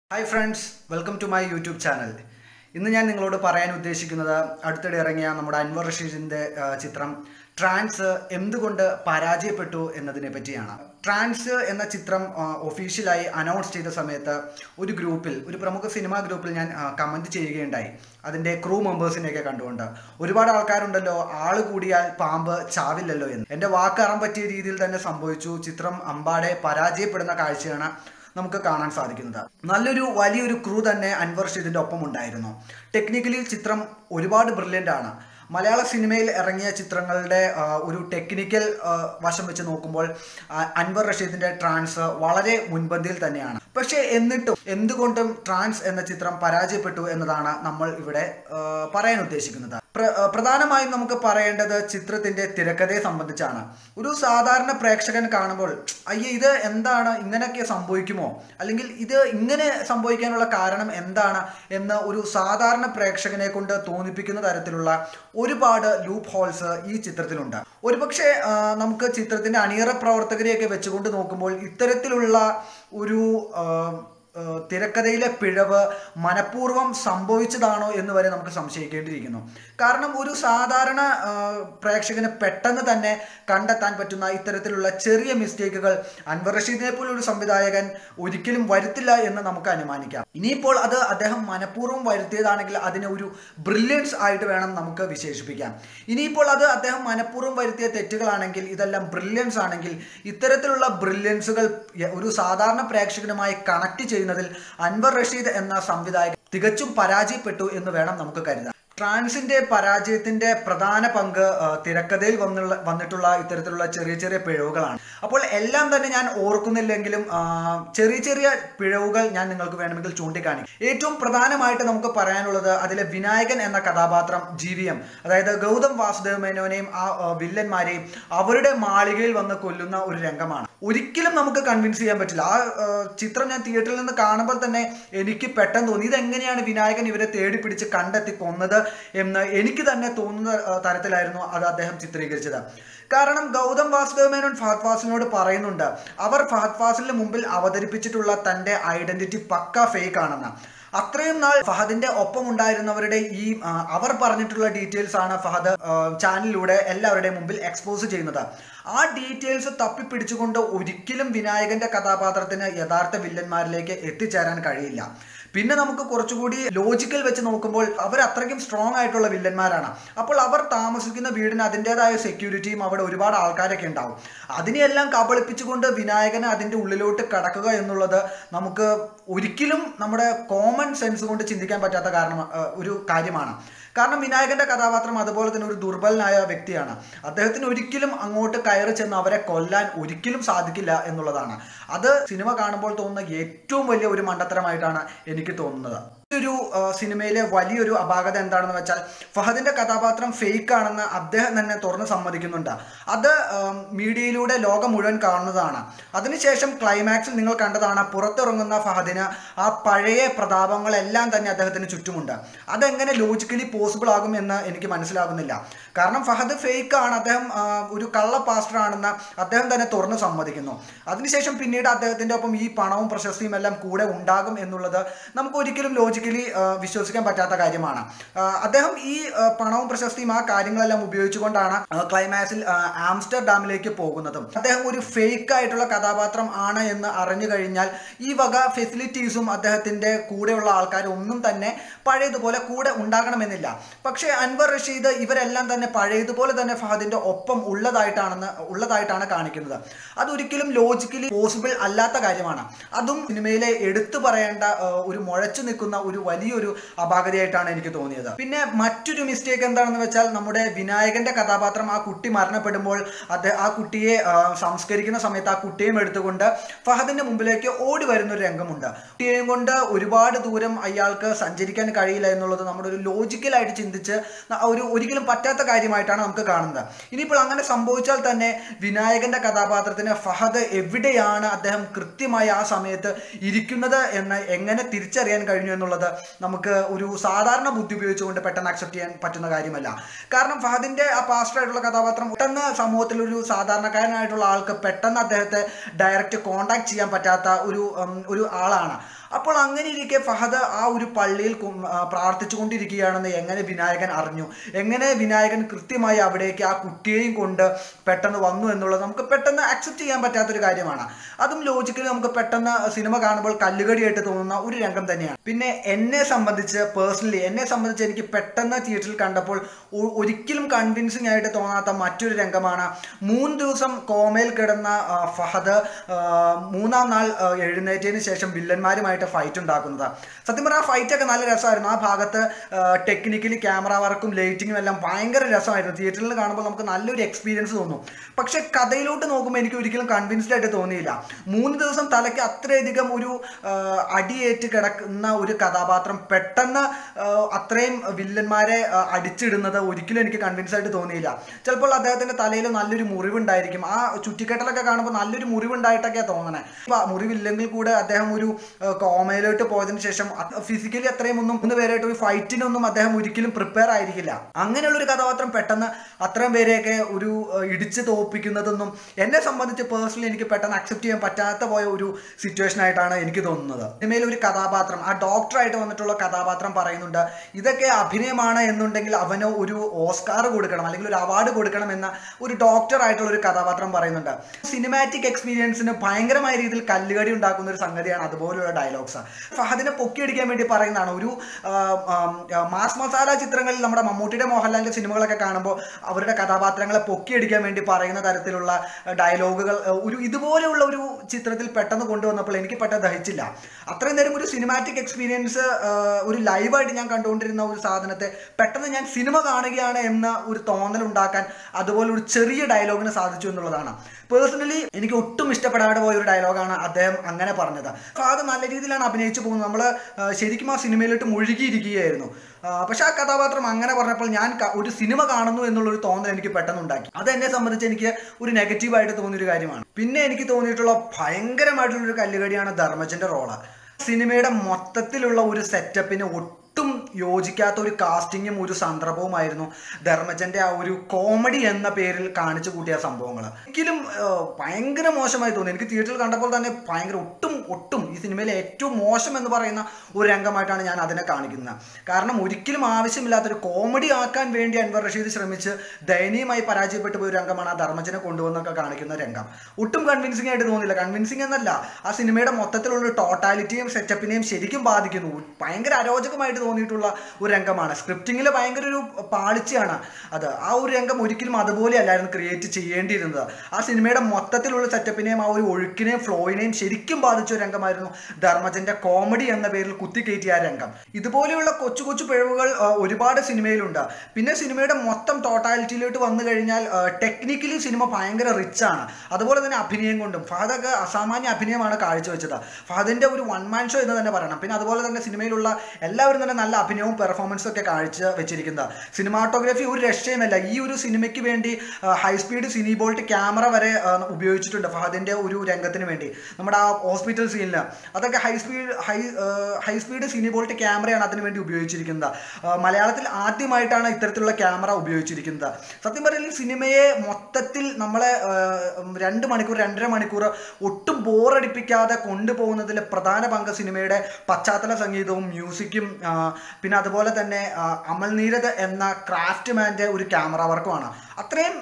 hi friends welcome to my YouTube channel ഇന്ന് ഞാൻ നിങ്ങളോട് പറയാൻ ഉദ്ദേശിക്കുന്നത് അടുത്തിടെ ഇറങ്ങിയ നമ്മുടെ അൻവർ റഷീദിൻ്റെ ആ, ചിത്രം ട്രാൻസ് എന്തുകൊണ്ട് പരാജയപ്പെട്ടു എന്നതിനെ പറ്റിയാണ് ട്രാൻസ് എന്ന ചിത്രം ആ, ഒഫീഷ്യലായി അനൗൺസ് ചെയ്ത സമയത്ത് ഒരു ഗ്രൂപ്പിൽ ഒരു പ്രമുഖ സിനിമാ ഗ്രൂപ്പിൽ ഞാൻ കമൻറ്റ് ചെയ്യുകയുണ്ടായി അതിൻ്റെ ക്രൂ മെമ്പേഴ്സിനെയൊക്കെ കണ്ടുകൊണ്ട് ഒരുപാട് ആൾക്കാരുണ്ടല്ലോ ആള് കൂടിയാൽ പാമ്പ് ചാവില്ലല്ലോ എന്ന് എൻ്റെ വാക്കറം പറ്റിയ രീതിയിൽ തന്നെ സംഭവിച്ചു ചിത്രം അമ്പാടെ പരാജയപ്പെടുന്ന കാഴ്ചയാണ് നമുക്ക് കാണാൻ സാധിക്കുന്നത് നല്ലൊരു വലിയൊരു ക്രൂ തന്നെ അൻവർ ഷീദിന്റെ ഒപ്പം ഉണ്ടായിരുന്നു ടെക്നിക്കലി ചിത്രം ഒരുപാട് ബ്രില്യൻ്റ് ആണ് മലയാള സിനിമയിൽ ഇറങ്ങിയ ചിത്രങ്ങളുടെ ആ, ഒരു ടെക്നിക്കൽ ആ, വശം വെച്ച് നോക്കുമ്പോൾ ആ, അൻവർ റഷീദിന്റെ ട്രാൻസ് വളരെ മുൻപന്തിയിൽ തന്നെയാണ് പക്ഷേ എന്നിട്ടും എന്തുകൊണ്ടും ട്രാൻസ് എന്ന ചിത്രം പരാജയപ്പെട്ടു എന്നതാണ് നമ്മൾ ഇവിടെ ആ, പറയാൻ ഉദ്ദേശിക്കുന്നത് പ്ര- ആ, പ്രധാനമായും നമുക്ക് പറയേണ്ടത് ചിത്രത്തിന്റെ തിരക്കഥയെ സംബന്ധിച്ചാണ് ഒരു സാധാരണ പ്രേക്ഷകൻ കാണുമ്പോൾ അയ്യേ ഇത് എന്താണ് ഇങ്ങനെയൊക്കെ സംഭവിക്കുമോ അല്ലെങ്കിൽ ഇത് ഇങ്ങനെ സംഭവിക്കാനുള്ള കാരണം എന്താണ് എന്ന് ഒരു സാധാരണ പ്രേക്ഷകനെ കൊണ്ട് തോന്നിപ്പിക്കുന്ന തരത്തിലുള്ള ഒരുപാട് ലൂപ്പ് ഹോൾസ് ഈ ചിത്രത്തിലുണ്ട് ഒരുപക്ഷെ ആ, നമുക്ക് ചിത്രത്തിന്റെ അണിയറ പ്രവർത്തകരെയൊക്കെ വെച്ചുകൊണ്ട് നോക്കുമ്പോൾ ഇത്തരത്തിലുള്ള ഒരു ആ, ആ, തിരക്കഥയിലെ പിഴവ് മനഃപൂർവ്വം സംഭവിച്ചതാണോ എന്ന് വരെ നമുക്ക് സംശയിക്കേണ്ടിയിരിക്കുന്നു കാരണം ഒരു സാധാരണ ആ, പ്രേക്ഷകന് പെട്ടെന്ന് തന്നെ കണ്ടെത്താൻ പറ്റുന്ന ഇത്തരത്തിലുള്ള ചെറിയ മിസ്റ്റേക്കുകൾ അൻവർ റഷീദിനെ പോലെ ഒരു സംവിധായകൻ ഒരിക്കലും വരുത്തില്ല എന്ന് നമുക്ക് അനുമാനിക്കാം ഇനിയിപ്പോൾ അത് അദ്ദേഹം മനഃപൂർവ്വം വരുത്തിയതാണെങ്കിൽ അതിനെ ഒരു ബ്രില്യൻസ് ആയിട്ട് വേണം നമുക്ക് വിശേഷിപ്പിക്കാം ഇനിയിപ്പോൾ അത് അദ്ദേഹം മനഃപൂർവ്വം വരുത്തിയ തെറ്റുകളാണെങ്കിൽ ഇതെല്ലാം ബ്രില്യൻസ് ആണെങ്കിൽ ഇത്തരത്തിലുള്ള ബ്രില്യൻസുകൾ ഒരു സാധാരണ പ്രേക്ഷകനുമായി കണക്ട് ചെയ്യുന്നതിൽ അൻവർ റഷീദ് എന്ന സംവിധായകൻ തികച്ചും പരാജയപ്പെട്ടു എന്ന് വേണം നമുക്ക് കരുതാൻ ട്രാൻസിന്റെ പരാജയത്തിന്റെ പ്രധാന പങ്ക് ആ, തിരക്കഥയിൽ വന്നുള്ള വന്നിട്ടുള്ള ഇത്തരത്തിലുള്ള ചെറിയ ചെറിയ പിഴവുകളാണ് അപ്പോൾ എല്ലാം തന്നെ ഞാൻ ഓർക്കുന്നില്ലെങ്കിലും ആ, ചെറിയ ചെറിയ പിഴവുകൾ ഞാൻ നിങ്ങൾക്ക് വേണമെങ്കിൽ ചൂണ്ടിക്കാണിക്കും ഏറ്റവും പ്രധാനമായിട്ട് നമുക്ക് പറയാനുള്ളത് അതിലെ വിനായകൻ എന്ന കഥാപാത്രം ജി വി എം അതായത് ഗൗതം വാസുദേവ് മേനോനെയും ആ ആ, വില്ലന്മാരെയും അവരുടെ മാളികയിൽ വന്ന് കൊല്ലുന്ന ഒരു രംഗമാണ് ഒരിക്കലും നമുക്ക് കൺവിൻസ് ചെയ്യാൻ പറ്റില്ല ആ ആ, ചിത്രം ഞാൻ തിയേറ്ററിൽ നിന്ന് കാണുമ്പോൾ തന്നെ എനിക്ക് പെട്ടെന്ന് തോന്നി ഇതെങ്ങനെയാണ് വിനായകൻ ഇവരെ തേടി പിടിച്ച് കണ്ടെത്തി കൊന്നത് എന്ന് എനിക്ക് തന്നെ തോന്നുന്ന ആ, തരത്തിലായിരുന്നു അത് അദ്ദേഹം ചിത്രീകരിച്ചത് കാരണം ഗൗതം വാസുദേവ് മേനോൻ ഫഹദ് ഫാസിലിനോട് പറയുന്നുണ്ട് അവർ ഫഹദ് ഫാസിലിന് മുമ്പിൽ അവതരിപ്പിച്ചിട്ടുള്ള തന്റെ ഐഡന്റിറ്റി പക്ക ഫേക്ക് ആണെന്ന് അത്രയും നാൾ ഫഹദിന്റെ ഒപ്പം ഉണ്ടായിരുന്നവരുടെ ഈ ആ, അവർ പറഞ്ഞിട്ടുള്ള ഡീറ്റെയിൽസ് ആണ് ഫഹദ് ആ, ചാനലിലൂടെ എല്ലാവരുടെയും മുമ്പിൽ എക്സ്പോസ് ചെയ്യുന്നത് ആ ഡീറ്റെയിൽസ് തപ്പിപ്പിടിച്ചുകൊണ്ട് ഒരിക്കലും വിനായകന്റെ കഥാപാത്രത്തിന് യഥാർത്ഥ വില്ലന്മാരിലേക്ക് എത്തിച്ചേരാൻ കഴിയില്ല പിന്നെ നമുക്ക് കുറച്ചുകൂടി ലോജിക്കൽ വെച്ച് നോക്കുമ്പോൾ അവർ അത്രയ്ക്കും സ്ട്രോങ് ആയിട്ടുള്ള വില്ലന്മാരാണ് അപ്പോൾ അവർ താമസിക്കുന്ന വീടിന് അതിൻ്റെതായ സെക്യൂരിറ്റിയും അവിടെ ഒരുപാട് ആൾക്കാരൊക്കെ ഉണ്ടാവും അതിനെയെല്ലാം കബളിപ്പിച്ചുകൊണ്ട് വിനായകന് അതിൻ്റെ ഉള്ളിലോട്ട് കടക്കുക എന്നുള്ളത് നമുക്ക് ഒരിക്കലും നമ്മുടെ കോമൺ സെൻസ് കൊണ്ട് ചിന്തിക്കാൻ പറ്റാത്ത കാരണം ആ, ഒരു കാര്യമാണ് കാരണം വിനായകന്റെ കഥാപാത്രം അതുപോലെ തന്നെ ഒരു ദുർബലനായ വ്യക്തിയാണ് അദ്ദേഹത്തിന് ഒരിക്കലും അങ്ങോട്ട് കയറി ചെന്ന് അവരെ കൊല്ലാൻ ഒരിക്കലും സാധിക്കില്ല എന്നുള്ളതാണ് അത് സിനിമ കാണുമ്പോൾ തോന്നുന്ന ഏറ്റവും വലിയ ഒരു മണ്ടത്തരമായിട്ടാണ് എനിക്ക് തോന്നുന്നത് ഈ ഒരു ആ, സിനിമയിലെ വലിയൊരു അപാകത എന്താണെന്ന് വെച്ചാൽ ഫഹദിന്റെ കഥാപാത്രം ഫേക്ക് ആണെന്ന് അദ്ദേഹം തന്നെ തുറന്ന് സമ്മതിക്കുന്നുണ്ട് അത് ആം, മീഡിയയിലൂടെ ലോകം മുഴുവൻ കാണുന്നതാണ് അതിനുശേഷം ക്ലൈമാക്സിൽ നിങ്ങൾ കണ്ടതാണ് പുറത്തിറങ്ങുന്ന ഫഹദിന് ആ പഴയ പ്രതാപങ്ങളെല്ലാം തന്നെ അദ്ദേഹത്തിന് ചുറ്റുമുണ്ട് അതെങ്ങനെ ലോജിക്കലി പോസിബിൾ ആകും എന്ന് എനിക്ക് മനസ്സിലാകുന്നില്ല കാരണം ഫഹദ് ഫേക്ക് ആണ് അദ്ദേഹം ആ, ഒരു കള്ള പാസ്റ്റർ ആണെന്ന് അദ്ദേഹം തന്നെ തുറന്ന് സമ്മതിക്കുന്നു അതിനുശേഷം പിന്നീട് അദ്ദേഹത്തിന്റെ ഒപ്പം ഈ പണവും പ്രശസ്തിയും എല്ലാം കൂടെ ഉണ്ടാകും എന്നുള്ളത് നമുക്ക് ഒരിക്കലും ലോജിക്കലി വിശ്വസിക്കാൻ പറ്റാത്ത കാര്യമാണ് ആ, അദ്ദേഹം ഈ ആ, പണവും പ്രശസ്തിയും ആ കാര്യങ്ങളെല്ലാം ഉപയോഗിച്ചുകൊണ്ടാണ് ആ, ക്ലൈമാക്സിൽ ആ, ആംസ്റ്റർഡാമിലേക്ക് പോകുന്നതും അദ്ദേഹം ഒരു ഫേക്ക് ആയിട്ടുള്ള കഥാപാത്രം ആണ് എന്ന് അറിഞ്ഞു കഴിഞ്ഞാൽ ഈ വക ഫെസിലിറ്റീസും അദ്ദേഹത്തിന്റെ കൂടെയുള്ള ആൾക്കാരും ഒന്നും തന്നെ പഴയതുപോലെ കൂടെ ഉണ്ടാകണമെന്നില്ല പക്ഷേ അൻവർ റഷീദ് ഇവരെല്ലാം തന്നെ പഴയതുപോലെ തന്നെ ഫഹദിന്റെ ഒപ്പം ഉള്ളതായിട്ടാണെന്ന് ഉള്ളതായിട്ടാണ് കാണിക്കുന്നത് അതൊരിക്കലും ലോജിക്കലി പോസിബിൾ അല്ലാത്ത കാര്യമാണ് അതും സിനിമയിലെ എടുത്തു പറയേണ്ട ആ, ഒരു മുഴച്ചു നിൽക്കുന്ന ഒരു വലിയൊരു അപാകതയായിട്ടാണ് എനിക്ക് തോന്നിയത് പിന്നെ മറ്റൊരു മിസ്റ്റേക്ക് എന്താണെന്ന് വെച്ചാൽ നമ്മുടെ വിനായകന്റെ കഥാപാത്രം ആ കുട്ടി മരണപ്പെടുമ്പോൾ അത് ആ കുട്ടിയെ ആ, സംസ്കരിക്കുന്ന സമയത്ത് ആ കുട്ടിയെയും എടുത്തുകൊണ്ട് ഫഹദിന്റെ മുമ്പിലേക്ക് ഓടി വരുന്ന ഒരു രംഗമുണ്ട് കുട്ടിയെയും കൊണ്ട് ഒരുപാട് ദൂരം അയാൾക്ക് സഞ്ചരിക്കാൻ കഴിയില്ല എന്നുള്ളത് നമ്മുടെ ഒരു ലോജിക്കലായിട്ട് ചിന്തിച്ച് ന- ഒരു ഒരിക്കലും പറ്റാത്ത കാര്യമായിട്ടാണ് നമുക്ക് കാണുന്നത് ഇനിയിപ്പോൾ അങ്ങനെ സംഭവിച്ചാൽ തന്നെ വിനായകന്റെ കഥാപാത്രത്തിന് ഫഹദ് എവിടെയാണ് അദ്ദേഹം കൃത്യമായി ആ സമയത്ത് ഇരിക്കുന്നത് എന്ന് എങ്ങനെ തിരിച്ചറിയാൻ കഴിഞ്ഞു എന്നുള്ളത് നമുക്ക് ഒരു സാധാരണ ബുദ്ധി ഉപയോഗിച്ചുകൊണ്ട് പെട്ടെന്ന് അക്സെപ്റ്റ് ചെയ്യാൻ പറ്റുന്ന കാര്യമല്ല കാരണം ഫഹദിന്റെ ആ പാസ്റ്റർ ആയിട്ടുള്ള കഥാപാത്രം പെട്ടെന്ന് സമൂഹത്തിൽ ഒരു സാധാരണക്കാരനായിട്ടുള്ള ആൾക്ക് പെട്ടെന്ന് അദ്ദേഹത്തെ ഡയറക്റ്റ് കോണ്ടാക്ട് ചെയ്യാൻ പറ്റാത്ത ഒരു ഉം, ഒരു ആളാണ് അപ്പോൾ അങ്ങനെ ഇരിക്കെ ഫഹദ് ആ ഒരു പള്ളിയിൽ കു- ആ, പ്രാർത്ഥിച്ചുകൊണ്ടിരിക്കുകയാണെന്ന് എങ്ങനെ വിനായകൻ അറിഞ്ഞു എങ്ങനെ വിനായകൻ കൃത്യമായി അവിടേക്ക് ആ കുട്ടിയെയും കൊണ്ട് പെട്ടെന്ന് വന്നു എന്നുള്ളത് നമുക്ക് പെട്ടെന്ന് അക്സെപ്റ്റ് ചെയ്യാൻ പറ്റാത്തൊരു കാര്യമാണ് അതും ലോജിക്കലി നമുക്ക് പെട്ടെന്ന് സിനിമ കാണുമ്പോൾ കല്ലുകടിയായിട്ട് തോന്നുന്ന ഒരു രംഗം തന്നെയാണ് പിന്നെ എന്നെ സംബന്ധിച്ച് പേഴ്സണലി എന്നെ സംബന്ധിച്ച് എനിക്ക് പെട്ടെന്ന് തിയേറ്ററിൽ കണ്ടപ്പോൾ ഒ- ഒരിക്കലും കൺവിൻസിങ് ആയിട്ട് തോന്നാത്ത മറ്റൊരു രംഗമാണ് മൂന്ന് ദിവസം കോമയിൽ കിടന്ന ആ, ഫഹദ് ആ, മൂന്നാം നാൾ ആ, എഴുന്നേറ്റതിന് ശേഷം വില്ലന്മാരുമായിട്ട് ഫൈറ്റ് ഉണ്ടാക്കുന്നത് സത്യം പറഞ്ഞാൽ ആ ഫൈറ്റ് ഒക്കെ നല്ല രസമായിരുന്നു ആ ഭാഗത്ത് ടെക്നിക്കലി ക്യാമറ വർക്കും ലൈറ്റിങ്ങും എല്ലാം ഭയങ്കര രസമായിരുന്നു തിയേറ്ററിൽ കാണുമ്പോൾ നമുക്ക് നല്ലൊരു എക്സ്പീരിയൻസ് തോന്നും പക്ഷെ കഥയിലോട്ട് നോക്കുമ്പോൾ എനിക്ക് ഒരിക്കലും കൺവിൻസ്ഡ് ആയിട്ട് തോന്നിയില്ല മൂന്ന് ദിവസം തലയ്ക്ക് അത്രയധികം ഒരു ആ, അടിയേറ്റ് കിടക്കുന്ന ഒരു കഥാപാത്രം പെട്ടെന്ന് ആ, അത്രയും വില്ലന്മാരെ ആ, അടിച്ചിടുന്നത് ഒരിക്കലും എനിക്ക് കൺവിൻസ് ആയിട്ട് തോന്നിയില്ല ചിലപ്പോൾ അദ്ദേഹത്തിന്റെ തലയിൽ നല്ലൊരു മുറിവുണ്ടായിരിക്കും ആ ചുറ്റിക്കെട്ടലൊക്കെ കാണുമ്പോൾ നല്ലൊരു മുറിവുണ്ടായിട്ടൊക്കെയാണ് തോന്നണേ അപ്പൊ ആ മുറിവില്ലെങ്കിൽ കൂടെ അദ്ദേഹം ഒരു ആ, കോമയിലോട്ട് പോയതിനു ശേഷം ഫിസിക്കലി അത്രയും ഒന്നും മൂന്ന് പേരായിട്ട് ഒരു ഫൈറ്റിനൊന്നും അദ്ദേഹം ഒരിക്കലും പ്രിപ്പയർ ആയിരിക്കില്ല അങ്ങനെയുള്ള ഒരു കഥാപാത്രം പെട്ടെന്ന് അത്രയും പേരെയൊക്കെ ഒരു ആ, ഇടിച്ച് തോപ്പിക്കുന്നതൊന്നും എന്നെ സംബന്ധിച്ച് പേഴ്സണലി എനിക്ക് പെട്ടെന്ന് അക്സെപ്റ്റ് ചെയ്യാൻ പറ്റാത്ത പോയ ഒരു സിറ്റുവേഷൻ ആയിട്ടാണ് എനിക്ക് തോന്നുന്നത് സിനിമയിൽ ഒരു കഥാപാത്രം ആ ഡോക്ടറായിട്ട് വന്നിട്ടുള്ള കഥാപാത്രം പറയുന്നുണ്ട് ഇതൊക്കെ അഭിനയമാണ് എന്നുണ്ടെങ്കിൽ അവന് ഒരു ഓസ്കാർ കൊടുക്കണം അല്ലെങ്കിൽ ഒരു അവാർഡ് കൊടുക്കണം എന്ന ഒരു ഡോക്ടർ ആയിട്ടുള്ള ഒരു കഥാപാത്രം പറയുന്നുണ്ട് സിനിമാറ്റിക് എക്സ്പീരിയൻസിന് ഭയങ്കരമായ രീതിയിൽ കല്ലുകടി ഉണ്ടാക്കുന്ന ഒരു സംഗതിയാണ് അതുപോലെയുള്ള ഡയലോഗ്സ് ഫഹദിനെ പൊക്കിയടിക്കാൻ വേണ്ടി പറയുന്നതാണ് ഒരു ആ, ആ, മാസ് മസാല ചിത്രങ്ങളിൽ നമ്മുടെ മമ്മൂട്ടിയുടെ മോഹൻലാലിന്റെ സിനിമകളൊക്കെ കാണുമ്പോൾ അവരുടെ കഥാപാത്രങ്ങളെ പൊക്കിയടിക്കാൻ വേണ്ടി പറയുന്ന തരത്തിലുള്ള ഡയലോഗുകൾ ഒരു ഇതുപോലെയുള്ള ഒരു ചിത്രത്തിൽ പെട്ടെന്ന് കൊണ്ടുവന്നപ്പോൾ എനിക്ക് പെട്ടെന്ന് ദഹിച്ചില്ല അത്രയും നേരം ഒരു സിനിമാറ്റിക് എക്സ്പീരിയൻസ് ഒരു ലൈവായിട്ട് ഞാൻ കണ്ടുകൊണ്ടിരുന്ന ഒരു സാധനത്തെ പെട്ടെന്ന് ഞാൻ സിനിമ കാണുകയാണ് എന്ന ഒരു തോന്നൽ ഉണ്ടാക്കാൻ അതുപോലെ ഒരു ചെറിയ ഡയലോഗിന് സാധിച്ചു എന്നുള്ളതാണ് പേഴ്സണലി എനിക്ക് ഒട്ടും ഇഷ്ടപ്പെടാതെ പോയ ഒരു ഡയലോഗാണ് അദ്ദേഹം അങ്ങനെ പറഞ്ഞത് അപ്പോൾ അത് നല്ല രീതിയിലാണ് അഭിനയിച്ചു പോകുന്നത് നമ്മൾ ശരിക്കും ആ സിനിമയിലോട്ട് മുഴുകിയിരിക്കുകയായിരുന്നു ആ, പക്ഷെ ആ കഥാപാത്രം അങ്ങനെ പറഞ്ഞപ്പോൾ ഞാൻ ക- ഒരു സിനിമ കാണുന്നു എന്നുള്ളൊരു തോന്നൽ എനിക്ക് പെട്ടെന്ന് ഉണ്ടാക്കി അത് എന്നെ സംബന്ധിച്ച് എനിക്ക് ഒരു നെഗറ്റീവായിട്ട് തോന്നിയൊരു കാര്യമാണ് പിന്നെ എനിക്ക് തോന്നിയിട്ടുള്ള ഭയങ്കരമായിട്ടുള്ള ഒരു കല്ലുകടിയാണ് ധർമ്മജന്റെ റോള് സിനിമയുടെ മൊത്തത്തിലുള്ള ഒരു സെറ്റപ്പിന് ഒട്ടും യോജിക്കാത്ത ഒരു കാസ്റ്റിങ്ങും ഒരു സന്ദർഭവുമായിരുന്നു ധർമ്മജന്റെ ആ ഒരു കോമഡി എന്ന പേരിൽ കാണിച്ചു കൂട്ടിയ സംഭവങ്ങൾ ഒരിക്കലും ആ, ഭയങ്കര മോശമായി തോന്നി എനിക്ക് തിയേറ്ററിൽ കണ്ടപ്പോൾ തന്നെ ഭയങ്കര ഒട്ടും ഒട്ടും ഈ സിനിമയിലെ ഏറ്റവും മോശം എന്ന് പറയുന്ന ഒരു രംഗമായിട്ടാണ് ഞാൻ അതിനെ കാണിക്കുന്നത് കാരണം ഒരിക്കലും ആവശ്യമില്ലാത്തൊരു കോമഡി ആക്കാൻ വേണ്ടി അൻവർ റഷീദ് ശ്രമിച്ച് ദയനീയമായി പരാജയപ്പെട്ടു പോയ ഒരു രംഗമാണ് ആ ധർമ്മജനെ കൊണ്ടുവന്നൊക്കെ കാണിക്കുന്ന രംഗം ഒട്ടും കൺവിൻസിംഗ് ആയിട്ട് തോന്നില്ല കൺവിൻസിംഗ് എന്നല്ല ആ സിനിമയുടെ മൊത്തത്തിലുള്ള ടോട്ടാലിറ്റിയും സെറ്റപ്പിനെയും ശരിക്കും ബാധിക്കുന്നു ഭയങ്കര അരോചകമായിട്ട് തോന്നിയിട്ടുള്ള ഒരു രംഗമാണ് സ്ക്രിപ്റ്റിങ്ങിൽ ഭയങ്കര ഒരു പാളിച്ചയാണ് അത് ആ ഒരു രംഗം ഒരിക്കലും അതുപോലെ അല്ലായിരുന്നു ക്രിയേറ്റ് ചെയ്യേണ്ടിയിരുന്നത് ആ സിനിമയുടെ മൊത്തത്തിലുള്ള സെറ്റപ്പിനെയും ആ ഒരു ഒഴുക്കിനെയും ഫ്ലോയിനെയും ശരിക്കും ബാധിച്ച ഒരു രംഗമായിരുന്നു ധർമ്മജന്റെ കോമഡി എന്ന പേരിൽ കുത്തിക്കയറ്റിയ ആ രംഗം ഇതുപോലെയുള്ള കൊച്ചു കൊച്ചു പിഴവുകൾ ആ, ഒരുപാട് സിനിമയിലുണ്ട് പിന്നെ സിനിമയുടെ മൊത്തം ടോട്ടാലിറ്റിയിലോട്ട് വന്നു കഴിഞ്ഞാൽ ടെക്നിക്കലി സിനിമ ഭയങ്കര റിച്ച് ആണ് അതുപോലെ തന്നെ അഭിനയം കൊണ്ടും ഫഹദൊക്കെ അസാമാന്യ അഭിനയമാണ് കാഴ്ചവെച്ചത് ഫഹദിന്റെ ഒരു വൺ മാൻ ഷോ എന്ന് തന്നെ പറയണം പിന്നെ അതുപോലെ തന്നെ സിനിമയിലുള്ള എല്ലാവരും തന്നെ നല്ല അഭിനയവും പെർഫോമൻസും ഒക്കെ കാഴ്ച വെച്ചിരിക്കുന്നത് സിനിമാറ്റോഗ്രാഫി ഒരു രക്ഷയുമല്ല ഈ ഒരു സിനിമയ്ക്ക് വേണ്ടി ഹൈ സ്പീഡ് സിനിബോൾട്ട് ക്യാമറ വരെ ആ, ഉപയോഗിച്ചിട്ടുണ്ട് ഫഹദിന്റെ ഒരു രംഗത്തിന് വേണ്ടി നമ്മുടെ ആ ഹോസ്പിറ്റൽ സീനിൽ അതൊക്കെ high speed high high speed സിനിബോൾട്ട് ക്യാമറയാണ് അതിന് വേണ്ടി ഉപയോഗിച്ചിരിക്കുന്നത് ആ, മലയാളത്തിൽ ആദ്യമായിട്ടാണ് ഇത്തരത്തിലുള്ള ക്യാമറ ഉപയോഗിച്ചിരിക്കുന്നത് സത്യം പറഞ്ഞാൽ സിനിമയെ മൊത്തത്തിൽ നമ്മളെ ആ, ഉം, രണ്ട് മണിക്കൂർ രണ്ടര മണിക്കൂർ ഒട്ടും ബോറടിപ്പിക്കാതെ കൊണ്ടുപോകുന്നതിൽ പ്രധാന പങ്ക് സിനിമയുടെ പശ്ചാത്തല സംഗീതവും മ്യൂസിക്കും ആ, പിന്നെ അതുപോലെ തന്നെ ആ, അമൽ നീരദ് എന്ന ക്രാഫ്റ്റ് മാൻ്റെ ഒരു ക്യാമറ വർക്കുമാണ് അത്രയും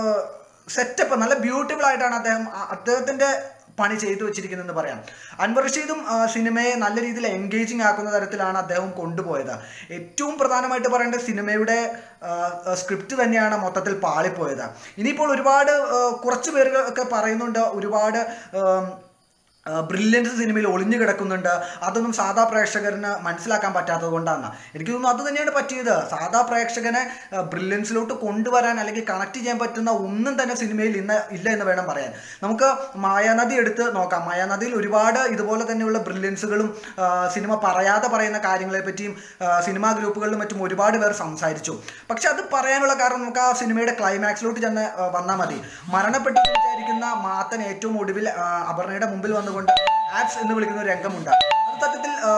സെറ്റപ്പ് നല്ല ബ്യൂട്ടിഫുൾ ആയിട്ടാണ് അദ്ദേഹം ആ- അദ്ദേഹത്തിന്റെ പണി ചെയ്തു വെച്ചിരിക്കുന്നതെന്ന് പറയാം അൻവർ റഷീദും ആ, സിനിമയെ നല്ല രീതിയിൽ എൻഗേജിങ് ആക്കുന്ന തരത്തിലാണ് അദ്ദേഹം കൊണ്ടുപോയത് ഏറ്റവും പ്രധാനമായിട്ട് പറയേണ്ടത് സിനിമയുടെ സ്ക്രിപ്റ്റ് തന്നെയാണ് മൊത്തത്തിൽ പാളിപ്പോയത് ഇനിയിപ്പോൾ ഒരുപാട് ആ, കുറച്ച് പേരുകൾ ഒക്കെ പറയുന്നുണ്ട് ഒരുപാട് ആം, ബ്രില്യൻസ് സിനിമയിൽ ഒളിഞ്ഞു കിടക്കുന്നുണ്ട് അതൊന്നും സാധാ പ്രേക്ഷകന് മനസ്സിലാക്കാൻ പറ്റാത്തത് കൊണ്ടാണ് എനിക്ക് തോന്നുന്നു അത് തന്നെയാണ് പറ്റിയത് സാധാ പ്രേക്ഷകനെ ബ്രില്യൻസിലോട്ട് കൊണ്ടുവരാൻ അല്ലെങ്കിൽ കണക്ട് ചെയ്യാൻ പറ്റുന്ന ഒന്നും തന്നെ സിനിമയിൽ ഇന്ന് ഇല്ല എന്ന് വേണം പറയാൻ നമുക്ക് മായാനദി എടുത്ത് നോക്കാം മായാനദിയിൽ ഒരുപാട് ഇതുപോലെ തന്നെയുള്ള ബ്രില്യൻസുകളും ആ, സിനിമ പറയാതെ പറയുന്ന കാര്യങ്ങളെ പറ്റിയും ആ, സിനിമാ ഗ്രൂപ്പുകളിലും മറ്റും ഒരുപാട് പേർ സംസാരിച്ചു പക്ഷെ അത് പറയാനുള്ള കാരണം നമുക്ക് ആ സിനിമയുടെ ക്ലൈമാക്സിലോട്ട് ചെന്ന് ആ, വന്നാൽ മതി മരണപ്പെട്ടു എന്ന് വിചാരിക്കുന്ന മാത്തൻ ഏറ്റവും ഒടുവിൽ ആ, അപർണയുടെ മുമ്പിൽ വന്നുകൊണ്ട് ആപ്സ് എന്ന് വിളിക്കുന്ന ഒരു രംഗമുണ്ട് അത് സത്യത്തിൽ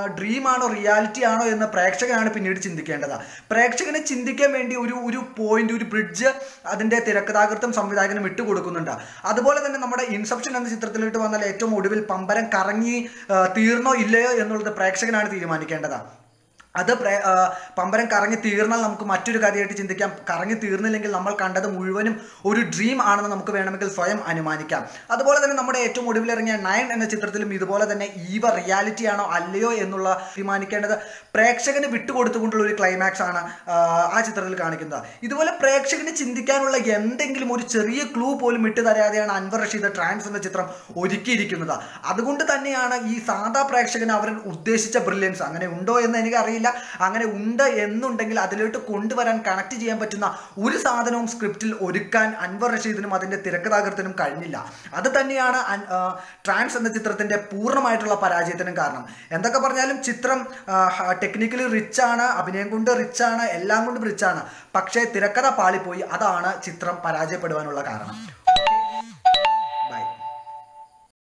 ഡ്രീം ആണോ റിയാലിറ്റി ആണോ എന്ന് പ്രേക്ഷകനാണ് പിന്നീട് ചിന്തിക്കേണ്ടത് പ്രേക്ഷകനെ ചിന്തിക്കാൻ വേണ്ടി ഒരു ഒരു പോയിന്റ് ഒരു ബ്രിഡ്ജ് അതിന്റെ തിരക്കഥാകൃത്തും സംവിധായകനും ഇട്ടുകൊടുക്കുന്നുണ്ട് അതുപോലെ തന്നെ നമ്മുടെ ഇൻസെപ്ഷൻ എന്ന ചിത്രത്തിലോട്ട് വന്നാൽ ഏറ്റവും ഒടുവിൽ പമ്പരം കറങ്ങി ആ, തീർന്നോ ഇല്ലയോ എന്നുള്ളത് പ്രേക്ഷകനാണ് തീരുമാനിക്കേണ്ടത് അത് പ്രേ- ആ, പമ്പരം കറങ്ങി തീർന്നാൽ നമുക്ക് മറ്റൊരു കഥയായിട്ട് ചിന്തിക്കാം കറങ്ങി തീർന്നില്ലെങ്കിൽ നമ്മൾ കണ്ടത് മുഴുവനും ഒരു ഡ്രീം ആണെന്ന് നമുക്ക് വേണമെങ്കിൽ സ്വയം അനുമാനിക്കാം അതുപോലെ തന്നെ നമ്മുടെ ഏറ്റവും ഒടുവിൽ ഇറങ്ങിയ നയൻ എന്ന ചിത്രത്തിലും ഇതുപോലെ തന്നെ ഈവ റിയാലിറ്റി ആണോ അല്ലയോ എന്നുള്ള തീരുമാനിക്കേണ്ടത് പ്രേക്ഷകന് വിട്ടുകൊടുത്തുകൊണ്ടുള്ള ഒരു ക്ലൈമാക്സ് ആണ് ആ, ആ ചിത്രത്തിൽ കാണിക്കുന്നത് ഇതുപോലെ പ്രേക്ഷകന് ചിന്തിക്കാനുള്ള എന്തെങ്കിലും ഒരു ചെറിയ ക്ലൂ പോലും ഇട്ട് തരാതെയാണ് അൻവർ റഷീദ് ട്രാൻസ് എന്ന ചിത്രം ഒരുക്കിയിരിക്കുന്നത് അതുകൊണ്ട് തന്നെയാണ് ഈ സാധാ പ്രേക്ഷകന് അവർ ഉദ്ദേശിച്ച ബ്രില്യൻസ് അങ്ങനെ ഉണ്ടോ എന്ന് എനിക്കറിയില്ല അങ്ങനെ ഉണ്ട് എന്നുണ്ടെങ്കിൽ അതിലോട്ട് കൊണ്ടുവരാൻ കണക്ട് ചെയ്യാൻ പറ്റുന്ന ഒരു സാധനവും സ്ക്രിപ്റ്റിൽ ഒരുക്കാൻ അൻവർ റഷീദിനും അതിൻ്റെ തിരക്കഥാകൃത്തിനും കഴിഞ്ഞില്ല അത് തന്നെയാണ് അൻ- ആ, ട്രാൻസ് എന്ന ചിത്രത്തിൻ്റെ പൂർണ്ണമായിട്ടുള്ള പരാജയത്തിനും കാരണം എന്തൊക്കെ പറഞ്ഞാലും ചിത്രം ടെക്നിക്കലി റിച്ച് ആണ് അഭിനയം കൊണ്ട് റിച്ച് ആണ് എല്ലാം കൊണ്ടും റിച്ച് ആണ് പക്ഷേ തിരക്കഥ പാളിപ്പോയി അതാണ് ചിത്രം പരാജയപ്പെടുവാനുള്ള കാരണം